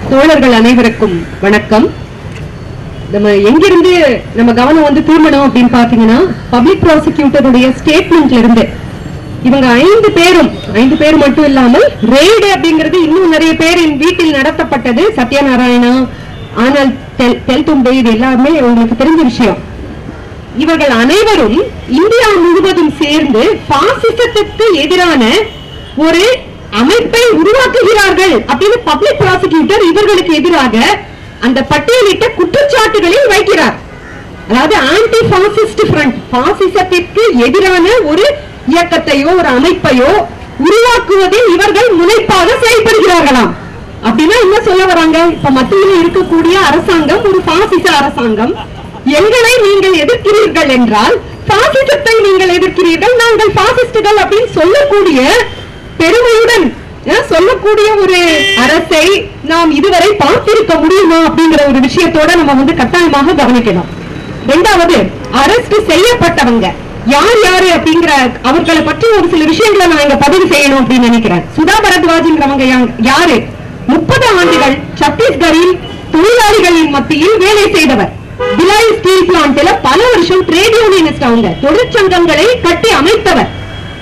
தோழர்கள் அனைவருக்கும் வணக்கம் நம்ம எங்கிருந்து நம்ம கவனம் வந்து திரும்பணும் அப்படின்னு பாத்தீங்கன்னா பப்ளிக் ப்ராசிக்யூட்டருடைய ஸ்டேட்மெண்ட்ல இருந்து இவங்க ஐந்து பேரும் ஐந்து பேர் மட்டும் இல்லாமல் ரெய்டு அப்படிங்கிறது இன்னும் நிறைய பேரின் வீட்டில் நடத்தப்பட்டது சத்யநாராயணா ஆனால் தெல் தெல்தும்பை இது எல்லாமே உங்களுக்கு தெரிஞ்ச விஷயம் இவர்கள் அனைவரும் இந்தியா முழுவதும் சேர்ந்து பாசிசத்துக்கு எதிரான ஒரு அமைப்பை உருவாக்குகிறார்கள் அப்படின்னு பப்ளிக் ப்ராசிக்யூட்டர் இவர்களுக்கு எதிராக அந்த பட்டியலிட்ட குற்றச்சாட்டுகளை வைக்கிறார் அதாவது ஆன்டி பாசிஸ்ட் ஃப்ரண்ட் பாசிசத்திற்கு எதிரான ஒரு இயக்கத்தையோ ஒரு அமைப்பையோ உருவாக்குவதில் இவர்கள் முனைப்பாக செயல்படுகிறார்களாம் அப்படின்னா என்ன சொல்ல வராங்க இப்ப மத்தியில் இருக்கக்கூடிய அரசாங்கம் ஒரு பாசிச அரசாங்கம் எங்களை நீங்கள் எதிர்க்கிறீர்கள் என்றால் பாசிசத்தை நீங்கள் எதிர்க்கிறீர்கள் நாங்கள் பாசிஸ்டுகள் அப்படின்னு சொல்லக்கூடிய பெருமையுடன் அஹ், சொல்லக்கூடிய ஒரு அரசை நாம் இதுவரை பார்த்திருக்க முடியுமா அப்படிங்கிற ஒரு விஷயத்தோட நம்ம வந்து கட்டாயமாக கவனிக்கணும் ரெண்டாவது அரஸ்ட் செய்யப்பட்டவங்க யார் யாரு அப்படிங்கிற அவர்களை பற்றி ஒரு சில விஷயங்களை நான் இங்க பதிவு செய்யணும் அப்படின்னு நினைக்கிறேன் சுதா பரத்வாஜ்ங்கிறவங்க யா- யாரு முப்பது ஆண்டுகள் சத்தீஸ்கரில் தொழிலாளிகளின் மத்தியில் வேலை செய்தவர் பிலாய் ஸ்டீல் பிளான்ட்ல பல வருஷம் ட்ரேட் யூனியனிஸ்ட் அவங்க தொழிற்சங்கங்களை கட்டி அமைத்தவர்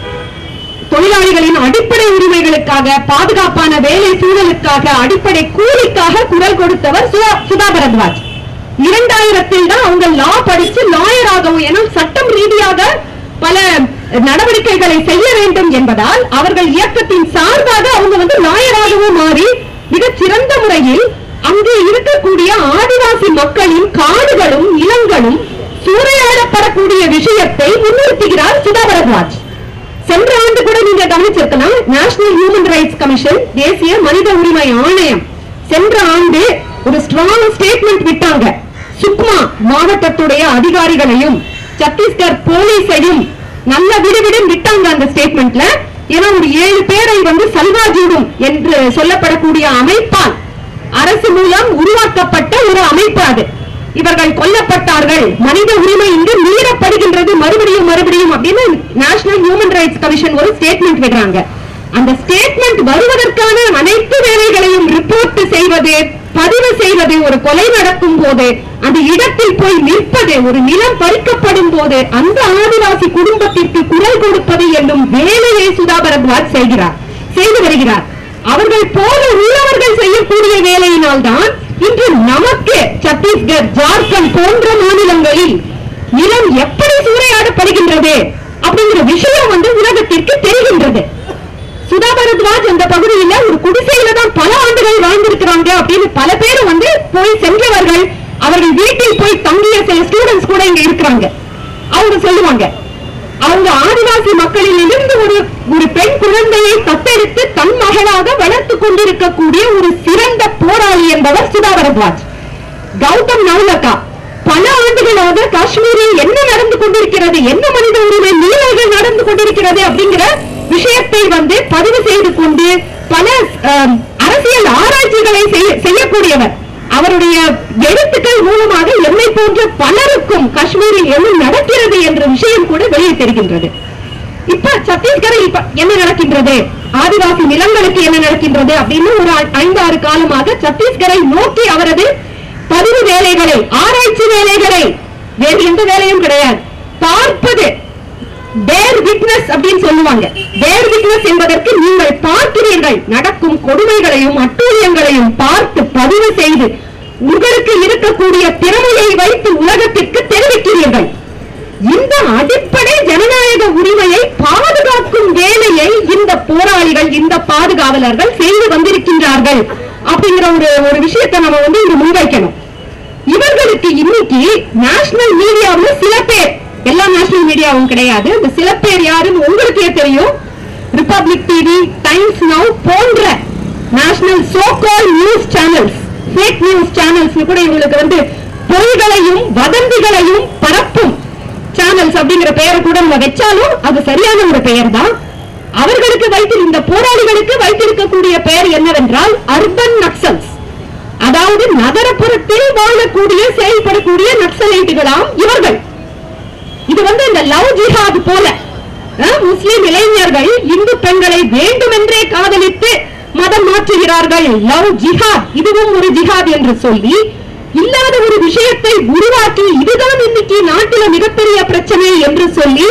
தொழிலாளிகளின் அடிப்படை உரிமைகளுக்காக பாதுகாப்பான வேலை சூழலுக்காக அடிப்படை கூலிக்காக குரல் கொடுத்தவர் சுதா- சுதா பரத்வாஜ் இரண்டாயிரத்தில் தான் அவங்க லா படிச்சு லாயராகவும் ஏன்னா சட்டம் ரீதியாக பல நடவடிக்கைகளை செய்ய வேண்டும் என்பதால் அவர்கள் இயக்கத்தின் சார்பாக அவங்க வந்து லாயராகவும் மாறி மிகச் சிறந்த முறையில் அங்கு இருக்கக்கூடிய ஆதிவாசி மக்களின் காடுகளும் நிலங்களும் சூறையாடப்படக்கூடிய விஷயத்தை முன்னிறுத்துகிறார் சுதா பரத்வாஜ் சென்ற ஆண்டு கூட நீங்க கவனிச்சிருக்கலாம் நேஷனல் ஹியூமன் ரைட்ஸ் கமிஷன் தேசிய மனித உரிமை ஆணையம் சென்ற ஆண்டு ஒரு ஸ்ட்ராங் ஸ்டேட்மெண்ட் விட்டாங்க சுக்மா மாவட்டத்துடைய அதிகாரிகளையும் சத்தீஸ்கர் போலீஸையும் நல்ல விடுவிடும் விட்டாங்க அந்த ஸ்டேட்மெண்ட்ல ஏன்னா ஒரு ஏழு பேரை வந்து சல்வாஜூடும் என்று சொல்லப்படக்கூடிய அமைப்பால் அரசு மூலம் உருவாக்கப்பட்ட ஒரு அமைப்பு அது இவர்கள் கொல்லப்பட்டார்கள் மனித உரிமை இங்கு மீறப்படுகின்றது மறுபடியும் மறுபடியும் அப்படின்னு நேஷனல் ஹியூமன் ரைட்ஸ் கமிஷன் ஒரு ஸ்டேட்மெண்ட் விடுறாங்க அந்த ஸ்டேட்மெண்ட் வருவதற்கான அனைத்து வேலைகளையும் ரிப்போர்ட் செய்வது பதிவு செய்வது ஒரு கொலை நடக்கும் போது அந்த இடத்தில் போய் நிற்பது ஒரு நிலம் பறிக்கப்படும் போது அந்த ஆதிவாசி குடும்பத்திற்கு குரல் கொடுப்பது என்னும் வேலையை சுதா பரத்வாஜ் செய்கிறார் செய்து வருகிறார் அவர்கள் போல உள்ளவர்கள் செய்யக்கூடிய வேலையினால் தான் இன்று நமக்கு சத்தீஸ்கர் ஜார்க்கண்ட் போன்ற மாநிலங்களில் நிலம் எப்படி சூறையாடப்படுகின்றது அப்படிங்கிற விஷயம் வந்து உலகத்திற்கு தெரிகின்றது சுதா பரத்வாஜ் அந்த பகுதியில ஒரு குடிசையில தான் பல ஆண்டுகள் வாழ்ந்திருக்கிறாங்க அப்படின்னு பல பேர் வந்து போய் சென்றவர்கள் அவர்கள் வீட்டில் போய் தங்கிய சில ஸ்டூடெண்ட்ஸ் கூட இங்க இருக்கிறாங்க அவங்க சொல்லுவாங்க அவங்க ஆதிவாசி மக்களில் இருந்து ஒரு ஒரு பெண் குழந்தையை தத்தெடுத்து தன் மகளாக வளர்த்து கொண்டிருக்கக்கூடிய ஒரு சிறந்த போராளி என்பவர் சுதா பரத்வாஜ் கௌதம் நவுலகா பல ஆண்டுகளாக காஷ்மீரில் என்ன நடந்து கொண்டிருக்கிறது என்ன மனித உரிமை மீறல்கள் நடந்து கொண்டிருக்கிறது அப்படிங்கிற விஷயத்தை வந்து பதிவு செய்து கொண்டு பல ஆம், அரசியல் ஆராய்ச்சிகளை செய்ய- செய்யக்கூடியவர் அவருடைய எழுத்துக்கள் மூலமாக எம்மை போன்ற பலருக்கும் காஷ்மீரில் என்ன நடக்கிறது என்ற விஷயம் கூட வெளியே தெரிகின்றது இப்ப சத்தீஸ்கரில் இப்ப என்ன நடக்கின்றது ஆதிவாசி நிலங்களுக்கு என்ன நடக்கின்றது அப்படின்னு ஒரு ஐ- ஐந்து ஆறு காலமாக சத்தீஸ்கரை நோக்கி அவரது பதிவு வேலைகளை ஆராய்ச்சி வேலைகளை வேறு எந்த வேலையும் கிடையாது பார்ப்பது பேர் விட்னஸ் அப்படின்னு சொல்லுவாங்க பேர் விட்னஸ் என்பதற்கு நீங்கள் பார்க்கிறீர்கள் நடக்கும் கொடுமைகளையும் அட்டூழியங்களையும் பார்த்து பதிவு செய்து உங்களுக்கு இருக்கக்கூடிய திறமையை வைத்து உலகத்திற்கு தெரிவிக்கிறீர்கள் இந்த அடிப்படை ஜனநாயக உரிமையை பாதுகாக்கும் வேலையை இந்த போராளிகள் இந்த பாதுகாவலர்கள் செய்து வந்திருக்கின்றார்கள் அப்படிங்கிற ஒரு ஒரு விஷயத்தை நம்ம வந்து இங்க முன்வைக்கணும் இவர்களுக்கு இன்னைக்கு நேஷனல் மீடியாவுல சில பேர் எல்லா நேஷனல் மீடியாவும் கிடையாது இந்த சில பேர் யாருன்னு உங்களுக்கே தெரியும் ரிபப்ளிக் டிவி டைம்ஸ் நவ் போன்ற national so called news channels fake news channels கூட இவங்களுக்கு வந்து பொய்களையும் வதந்திகளையும் பரப்பும் சேனல்ஸ் அப்படிங்கிற பெயரை கூட நம்ம வச்சாலும் அது சரியான ஒரு பெயர் தான் அவர்களுக்கு வைத்து இந்த போராளிகளுக்கு வைத்திருக்கக்கூடிய பெயர் என்னவென்றால் அர்பன் நக்சல்ஸ் அதாவது நகரப்புறத்தில் வாழக்கூடிய செயல்படக்கூடிய நக்சலைட்டுகளாம் இவர்கள் இது வந்து இந்த லவ் ஜிஹாத் போல அஹ், முஸ்லிம் இளைஞர்கள் இந்து பெண்களை வேண்டுமென்றே காதலித்து மதம் மாற்றுகிறார்கள் லவ் ஜிஹாத் இதுவும் ஒரு ஜிஹாத் என்று சொல்லி இல்லாத ஒரு விஷயத்தை உருவாக்கி இதுதான் இன்னைக்கு நாட்டில மிகப்பெரிய பிரச்சனை என்று சொல்லி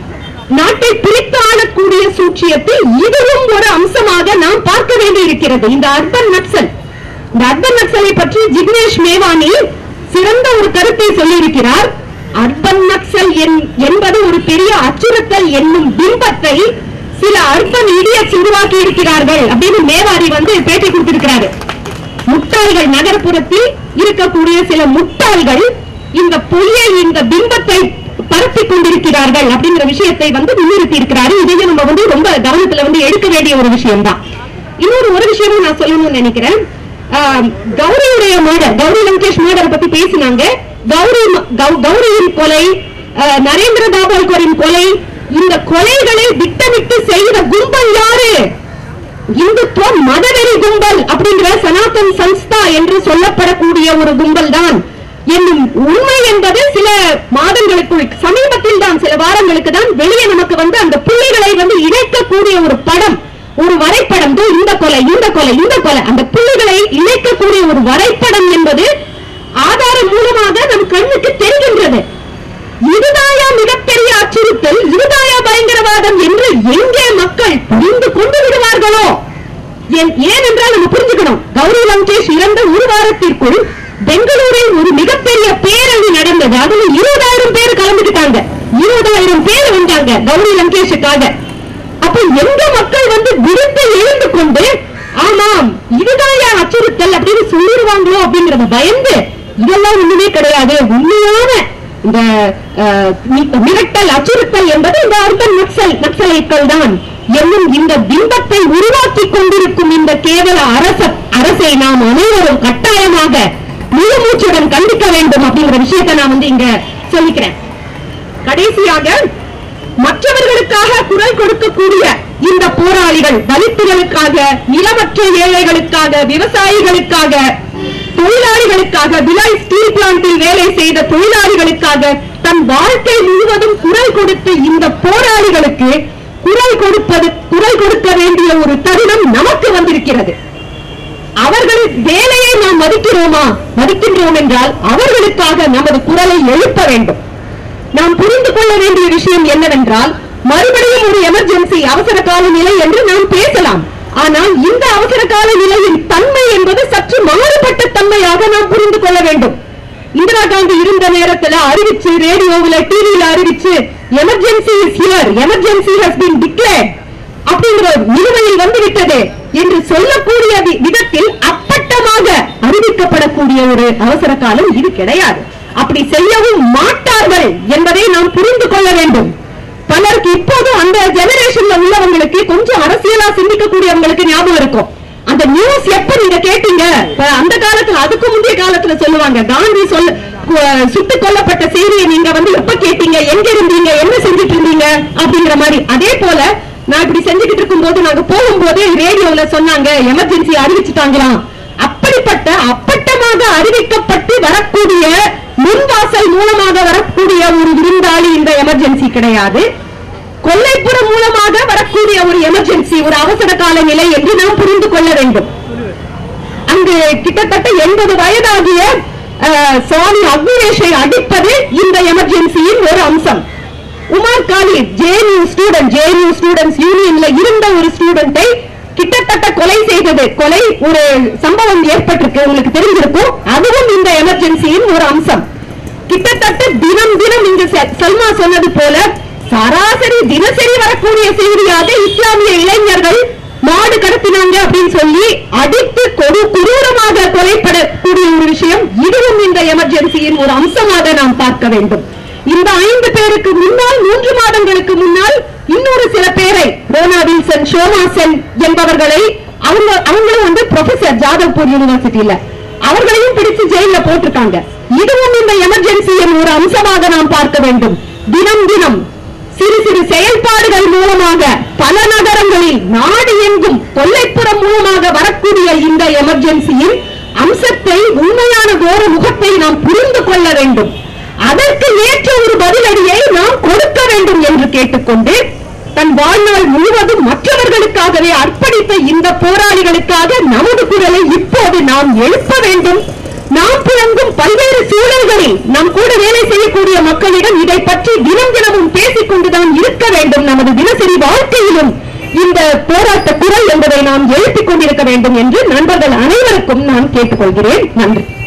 நாட்டை பிரித்து ஆளக்கூடிய சூழ்ச்சியத்தை இதுவும் ஒரு அம்சமாக நாம் பார்க்க வேண்டியிருக்கிறது இந்த அர்பன் நக்சல் இந்த அர்பன் நக்சலை பற்றி ஜிக்னேஷ் மேவானி சிறந்த ஒரு கருத்தை சொல்லியிருக்கிறார் அர்பன் நக்சல் என்- என்பது ஒரு பெரிய அச்சுறுத்தல் என்னும் பிம்பத்தை சில அர்பன் இடியட்ஸ் உருவாக்கி இருக்கிறார்கள் அப்படின்னு மேவாரி வந்து பேட்டி கொடுத்திருக்கிறாரு முட்டாள்கள் நகர்ப்புறத்தில் இருக்கக்கூடிய சில முட்டாள்கள் இந்த பொய்யை இந்த பிம்பத்தை பரப்பிக் கொண்டிருக்கிறார்கள் அப்படிங்கிற விஷயத்தை வந்து முன்னிறுத்தி இருக்கிறாரு இதையும் நம்ம வந்து ரொம்ப கவனத்துல வந்து எடுக்க வேண்டிய ஒரு விஷயம் தான் இன்னொரு ஒரு விஷயமும் நான் சொல்லணும்னு நினைக்கிறேன் ஆஹ், கௌரியுடைய மர்டர் கௌரி லங்கேஷ் மர்டர் பத்தி பேசினாங்க கௌரி ம- கௌ- கௌரியின் கொலை ஆஹ், நரேந்திர தாபோல்கரின் கொலை இந்த கொலைகளை திட்டமிட்டு செய்த கும்பல் யாரு இந்துத்துவ மதவெறி கும்பல் அப்படிங்கிற சனாதன் சன்ஸ்தா என்று சொல்லப்படக்கூடிய ஒரு கும்பல் தான் என்னும் உண்மை என்பது சில மாதங்களுக்குள் சமீபத்தில் தான் சில வாரங்களுக்கு தான் வெளியே நமக்கு வந்து அந்த புள்ளிகளை வந்து இணைக்கக்கூடிய ஒரு படம் ஒரு வரைபடம் தோ இந்த கொலை இந்த கொலை இந்த கொலை அந்த புள்ளிகளை இணைக்கக்கூடிய ஒரு வரைபடம் என்பது ஆதாரம் மூலமாக நம் கண்ணுக்கு தெரிகின்றது இதுதாயா மிகப்பெரிய அச்சுறுத்தல் இதுதாயா பயங்கரவாதம் என்று எங்கே மக்கள் புரிந்து கொண்டு விடுவார்களோ ஏன்- ஏனென்றால் நம்ம புரிஞ்சுக்கணும் கௌரி லங்கேஷ் இறந்த ஒரு வாரத்திற்குள் பெங்களூரில் ஒரு மிகப்பெரிய பேரணி நடந்தது அதுல இருபதாயிரம் பேர் கலந்துக்கிட்டாங்க இருபதாயிரம் பேர் வந்தாங்க கௌரி லங்கேஷுக்காக அப்ப எங்க மக்கள் வந்து விருத்தை எழுந்து கொண்டு ஆமாம் இதுதாயா அச்சுறுத்தல் அப்படின்னு சொல்லிடுவாங்களோ அப்படிங்கறத பயந்து இதெல்லாம் ஒண்ணுமே கிடையாது உண்மையான இந்த அஹ், மி- மிரட்டல் அச்சுறுத்தல் என்பது இந்த அர்பன் நக்சல் நக்சலைட்கள் தான் என்னும் இந்த பிம்பத்தை உருவாக்கி கொண்டிருக்கும் இந்த கேவல அரச அரசை நாம் அனைவரும் கட்டாயமாக முழு மூச்சுடன் கண்டிக்க வேண்டும் அப்படிங்கிற விஷயத்தை நான் வந்து இங்க சொல்லிக்கிறேன் கடைசியாக மற்றவர்களுக்காக குரல் கொடுக்கக்கூடிய இந்த போராளிகள் தலித்துகளுக்காக நிலமற்ற ஏழைகளுக்காக விவசாயிகளுக்காக தொழிலாளிகளுக்காக விலாய் ஸ்டீல் பிளான்ட்டில் வேலை செய்த தொழிலாளிகளுக்காக தன் வாழ்க்கை முழுவதும் குரல் கொடுத்த இந்த போராளிகளுக்கு குரல் கொடுப்பது குரல் கொடுக்க வேண்டிய ஒரு தருணம் நமக்கு வந்திருக்கிறது அவர்கள் வேலையை நாம் மதிக்கிறோமா மதிக்கின்றோம் என்றால் அவர்களுக்காக நமது குரலை எழுப்ப வேண்டும் நாம் புரிந்து கொள்ள வேண்டிய விஷயம் என்னவென்றால் மறுபடியும் ஒரு எமர்ஜென்சி அவசர கால நிலை என்று நாம் பேசலாம் ஆனால் இந்த அவசர கால நிலையின் தன்மை என்பது சற்று மாறுபட்ட தன்மையாக நாம் புரிந்து கொள்ள வேண்டும் இந்திரா காந்தி இருந்த நேரத்துல அறிவிச்சு ரேடியோவில் டிவியில அறிவிச்சு emergency is here emergency has been declared அப்படிங்கிற நிலுவையில் வந்துவிட்டது என்று சொல்லக்கூடிய வி- விதத்தில் அப்பட்டமாக அறிவிக்கப்படக்கூடிய ஒரு அவசர காலம் இது கிடையாது அப்படி செய்யவும் மாட்டார்கள் என்பதை நாம் புரிந்து கொள்ள வேண்டும் பலருக்கு இப்போதும் அந்த ஜெனரேஷன்ல உள்ளவங்களுக்கு கொஞ்சம் அரசியலா சிந்திக்கக்கூடியவங்களுக்கு ஞாபகம் இருக்கும் அந்த நியூஸ் எப்ப நீங்க கேட்டீங்க இப்ப அந்த காலத்துல அதுக்கு முந்தைய காலத்துல சொல்லுவாங்க காந்தி சொல்ல கு- சுட்டுக் கொல்லப்பட்ட செய்தியை நீங்க வந்து எப்ப கேட்டீங்க எங்க இருந்தீங்க என்ன செஞ்சுட்டு இருந்தீங்க அப்படிங்கிற மாதிரி அதே போல நான் இப்படி செஞ்சுக்கிட்டு இருக்கும்போது நாங்க போகும்போது ரேடியோல சொன்னாங்க எமர்ஜென்சி அறிவிச்சுட்டாங்களாம் அப்படிப்பட்ட அப்பட்டமாக அறிவிக்கப்பட்டு வரக்கூடிய முன்வாசல் மூலமாக வரக்கூடிய ஒரு விருந்தாளி இந்த எமர்ஜென்சி கிடையாது கொல்லைப்புறம் மூலமாக வரக்கூடிய ஒரு எமர்ஜென்சி ஒரு அவசர கால நிலை என்று நாம் புரிந்து கொள்ள வேண்டும் அங்கு கிட்டத்தட்ட எண்பது வயதாகிய அஹ், சுவாமி அக்னிவேஷை அடிப்பது இந்த எமர்ஜென்சியின் ஒரு அம்சம் Umar Khalid JNU student JNU students யூனியன்ல இருந்த ஒரு ஸ்டூடெண்டை கிட்டத்தட்ட கொலை செய்தது கொலை ஒரு சம்பவம் ஏற்பட்டிருக்கு உங்களுக்கு தெரிஞ்சிருக்கும் அதுவும் இந்த எமர்ஜென்சியின் ஒரு அம்சம் கிட்டத்தட்ட தினம் தினம் இங்கு செ- சல்மா சொன்னது போல சராசரி தினசரி வரக்கூடிய செய்தியாக இஸ்லாமிய இளைஞர்கள் மாடு கடத்தினாங்க அப்படின்னு சொல்லி அடித்து கொடு கொடூரமாக கொலைப்படக்கூடிய ஒரு விஷயம் இதுவும் இந்த எமர்ஜென்சியின் ஒரு அம்சமாக நாம் பார்க்க வேண்டும் இந்த ஐந்து பேருக்கு முன்னால் மூன்று மாதங்களுக்கு முன்னால் இன்னொரு சில பேரை ரோனா வில்சன் ஷோமா சென் என்பவர்களை அவங்க அவங்களும் வந்து ப்ரொஃபசர் ஜாதவ்பூர் யூனிவர்சிட்டியில அவர்களையும் பிடிச்சு ஜெயில போட்டிருக்காங்க இதுவும் இந்த எமர்ஜென்சியின் ஒரு அம்சமாக நாம் பார்க்க வேண்டும் தினம் தினம் சிறு சிறு செயல்பாடுகள் மூலமாக பல நகரங்களில் நாடு எங்கும் கொல்லைப்புறம் மூலமாக வரக்கூடிய இந்த எமர்ஜென்சியின் அம்சத்தை உண்மையான கோர முகத்தை நாம் புரிந்து கொள்ள வேண்டும் அதற்கு ஏற்ற ஒரு பதிலடியை நாம் கொடுக்க வேண்டும் என்று கேட்டுக்கொண்டு தன் வாழ்நாள் முழுவதும் மற்றவர்களுக்காகவே அர்ப்பணித்த இந்த போராளிகளுக்காக நமது குரலை இப்போது நாம் எழுப்ப வேண்டும் நாம் புழங்கும் பல்வேறு சூழல்களில் நம் கூட வேலை செய்யக்கூடிய மக்களிடம் இதை பற்றி தினம் தினமும் பேசிக் கொண்டுதான் இருக்க வேண்டும் நமது தினசரி வாழ்க்கையிலும் இந்த போராட்ட குரல் என்பதை நாம் எழுப்பிக் கொண்டிருக்க வேண்டும் என்று நண்பர்கள் அனைவருக்கும் நான் கேட்டுக்கொள்கிறேன் நன்றி